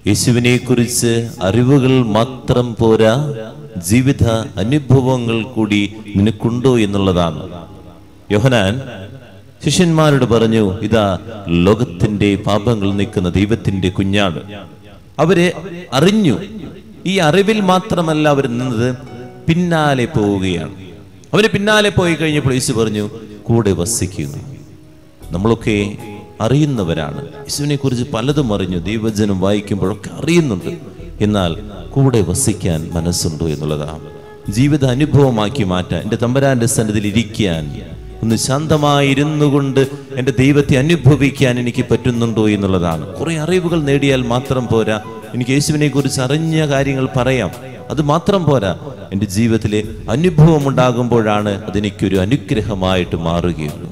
യേശുവിനെ കുറിച്ച് അറിവുകൾ മാത്രം പോരാ ജീവിത അനുഭവങ്ങൾ കൂടി നിനക്കുണ്ടോ എന്നുള്ളതാണ് യോഹനാൻ ശിഷ്യന്മാരോട് പറഞ്ഞു ഇതാ ലോകത്തിന്റെ പാപങ്ങൾ നീക്കുന്ന ദൈവത്തിന്റെ കുഞ്ഞാട് അവര് അറിഞ്ഞു ഈ അറിവിൽ മാത്രമല്ല അവർ നിന്നത് പിന്നാലെ പോവുകയാണ് അവര് പിന്നാലെ പോയി കഴിഞ്ഞപ്പോൾ യേശു പറഞ്ഞു കൂടെ വസിക്കുക നമ്മളൊക്കെ അറിയുന്നവരാണ് യേശുവിനെ കുറിച്ച് പലതും അറിഞ്ഞു ദൈവജനം വായിക്കുമ്പോഴൊക്കെ അറിയുന്നുണ്ട് എന്നാൽ കൂടെ വസിക്കാൻ മനസ്സുണ്ടോ എന്നുള്ളതാണ് ജീവിത അനുഭവമാക്കി മാറ്റാൻ എൻ്റെ തമ്പരാന്റെ സന്നിധിയിൽ ഇരിക്കാൻ ഒന്ന് ശാന്തമായിരുന്നു കൊണ്ട് എൻ്റെ ദൈവത്തെ അനുഭവിക്കാൻ എനിക്ക് പറ്റുന്നുണ്ടോ എന്നുള്ളതാണ് കുറെ അറിവുകൾ നേടിയാൽ മാത്രം പോരാ എനിക്ക് യേശുവിനെ കുറിച്ച് അറിഞ്ഞ കാര്യങ്ങൾ പറയാം അത് മാത്രം പോരാ എൻ്റെ ജീവിതത്തിലെ അനുഭവം ഉണ്ടാകുമ്പോഴാണ് അതെനിക്കൊരു അനുഗ്രഹമായിട്ട് മാറുകയുള്ളൂ